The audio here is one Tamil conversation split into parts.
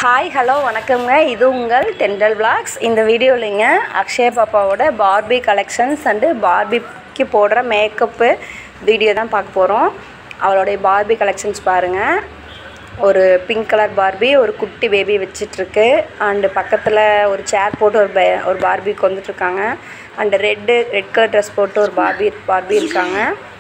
ஹாய் ஹலோ வணக்கம்ங்க இது உங்கள் டெண்டல் vlogs இந்த வீடியோவில்ங்க அக்ஷய பாப்பாவோட பார்பி கலெக்ஷன்ஸ் அண்டு பார்பிக்கு போடுற மேக்கப்பு வீடியோ தான் பார்க்க போகிறோம் அவளுடைய பார்பி கலெக்ஷன்ஸ் பாருங்கள் ஒரு பிங்க் கலர் பார்பி ஒரு குட்டி பேபி வச்சிட்ருக்கு அண்டு பக்கத்தில் ஒரு சேர் போட்டு ஒரு பே ஒரு பார்பிக்கு வந்துட்டுருக்காங்க and red red colour dress போட்டு ஒரு பார்பி பார்பி இருக்காங்க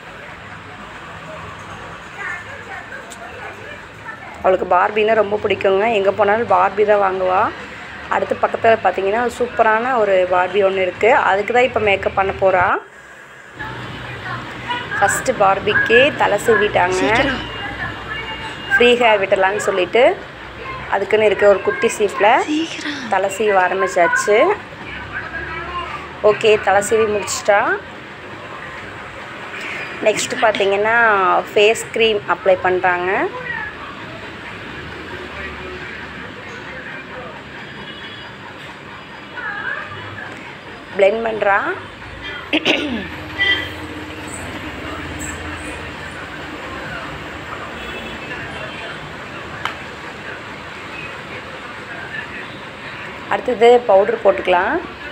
அவளுக்கு பார்பின்னா ரொம்ப பிடிக்குங்க எங்கே போனாலும் பார்பி தான் வாங்குவா அடுத்து பக்கத்தில் பார்த்தீங்கன்னா சூப்பரான ஒரு பார்பி ஒன்று இருக்குது அதுக்கு தான் இப்போ மேக்கப் பண்ண போகிறா ஃபஸ்ட்டு பார்பிக்கு தலை சீவிட்டாங்க ஃப்ரீ ஹேர் விட்டலான்னு சொல்லிட்டு அதுக்குன்னு இருக்க ஒரு குட்டி சீப்பில் தலை சீவ ஆரம்பிச்சாச்சு ஓகே தலை சீவி முடிச்சிட்டா நெக்ஸ்ட் பார்த்தீங்கன்னா ஃபேஸ் க்ரீம் அப்ளை பண்ணுறாங்க blend பண்ணுறா அடுத்தது பவுட்ரு போட்டுக்கலாம்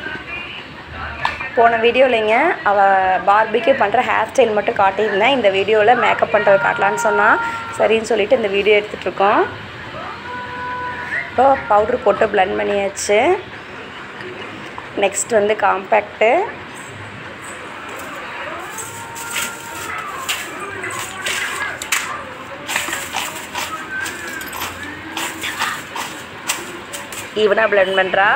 போன வீடியோவிலைங்க அவள் பார்பிக்கு பண்ணுற ஹேர் ஸ்டைல் மட்டும் காட்டியிருந்தேன் இந்த வீடியோவில் மேக்கப் பண்ணுறது காட்டலான்னு சொன்னால் சரின்னு சொல்லிட்டு இந்த வீடியோ எடுத்துகிட்ருக்கோம் இப்போ பவுட்ரு போட்டு blend பண்ணியாச்சு நெக்ஸ்ட் வந்து காம்பேக்ட்டு ஈவனாக பிளெண்ட் பண்ணுறா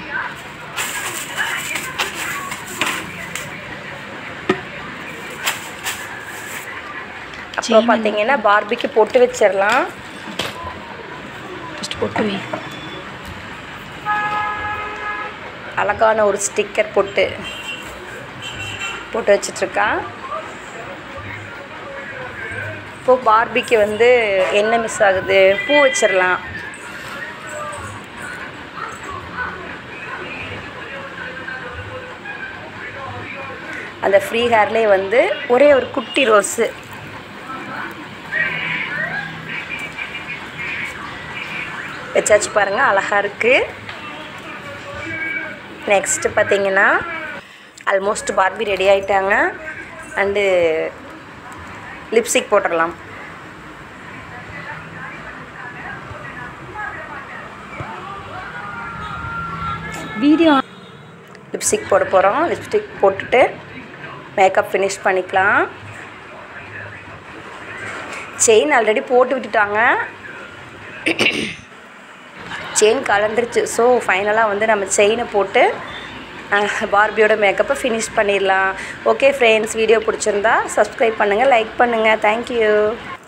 அப்புறம் பார்த்தீங்கன்னா பார்பிக்கு பொட்டு வச்சிடலாம் ஃபஸ்ட்டு போட்டு வை அழகான ஒரு ஸ்டிக்கர் போட்டு போட்டு வச்சிட்ருக்கா இப்போ பார்பிக்கு வந்து என்ன மிஸ் ஆகுது பூ வச்சிடலாம் அந்த ஃப்ரீ ஹேர்லேயே வந்து ஒரே ஒரு குட்டி ரோஸு வச்சாச்சு பாருங்கள் அழகாக இருக்குது நெக்ஸ்ட்டு பார்த்தீங்கன்னா ஆல்மோஸ்ட் பார்பி ரெடி ஆயிட்டாங்க அண்டு லிப்ஸ்டிக் போட்டுடலாம் வீடியோ லிப்ஸ்டிக் போட போகிறோம் லிப்ஸ்டிக் போட்டுட்டு மேக்கப் ஃபினிஷ் பண்ணிக்கலாம் செயின் ஆல்ரெடி போட்டு விட்டுட்டாங்க செயின் கலந்துருச்சு ஸோ ஃபைனலாக வந்து நம்ம செயினை போட்டு அஹ், பார்பியோட மேக்கப்பை ஃபினிஷ் பண்ணிடலாம் ஓகே ஃப்ரெண்ட்ஸ் வீடியோ பிடிச்சிருந்தா சப்ஸ்கிரைப் பண்ணுங்கள் லைக் பண்ணுங்கள் தேங்க்யூ